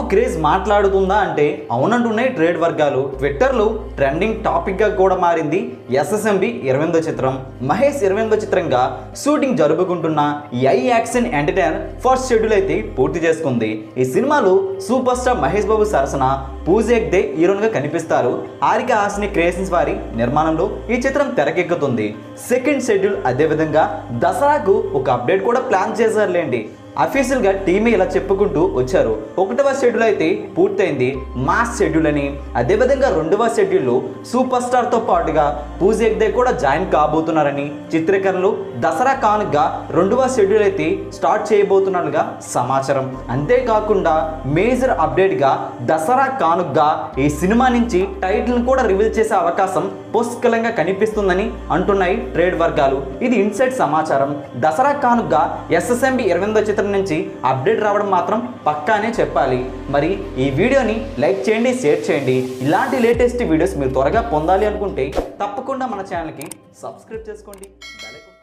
craze మాట్లాడుతుందా అంటే అవునంటున్నాయి trade వర్గాలు ట్విట్టర్లో ట్రెండింగ్ టాపిక్గా కూడా మారింది ఎస్ఎస్ఎంబి ఇరవైందో చిత్రం మహేష్ ఇరవైందో చిత్రంగా షూటింగ్ జరుపుకుంటున్న ఈ ఐ యాక్షన్ ఎంటర్టైనర్ ఫస్ట్ షెడ్యూల్ అయితే పూర్తి చేసుకుంది ఈ సినిమాలో సూపర్ స్టార్ మహేష్ బాబు సరసన పూజ ఎగ్దే హీరోయిన్గా కనిపిస్తారు హారిక హాసిని క్రియేషన్స్ వారి నిర్మాణంలో ఈ చిత్రం తెరకెక్కుతుంది సెకండ్ షెడ్యూల్ అదేవిధంగా దసరాకు ఒక అప్డేట్ కూడా ప్లాన్ చేశారులేండి అఫీషియల్గా టీమే ఇలా చెప్పుకుంటూ వచ్చారు ఒకటవ షెడ్యూల్ అయితే పూర్తయింది మాస్ షెడ్యూల్ అని అదేవిధంగా రెండవ షెడ్యూల్లో సూపర్ స్టార్తో పాటుగా పూజ ఎగ్దే కూడా జాయిన్ కాబోతున్నారని చిత్రీకరణలు దసరా కానుగా రెండవ షెడ్యూల్ అయితే స్టార్ట్ చేయబోతున్నట్లుగా సమాచారం అంతేకాకుండా మేజర్ అప్డేట్గా దసరా కానుగ్గా ఈ సినిమా నుంచి టైటిల్ని కూడా రివీల్ చేసే అవకాశం పుష్కలంగా కనిపిస్తుందని అంటున్నాయి ట్రేడ్ వర్గాలు ఇది ఇన్సైడ్ సమాచారం దసరా కానుగ్గా ఎస్ఎస్ఎంబి ఇరవైందో చిత్రం నుంచి అప్డేట్ రావడం మాత్రం పక్కానే చెప్పాలి మరి ఈ వీడియోని లైక్ చేయండి షేర్ చేయండి ఇలాంటి లేటెస్ట్ వీడియోస్ మీరు త్వరగా పొందాలి అనుకుంటే తప్పకుండా మన ఛానల్కి సబ్స్క్రైబ్ చేసుకోండి బెల్ ఐకాన్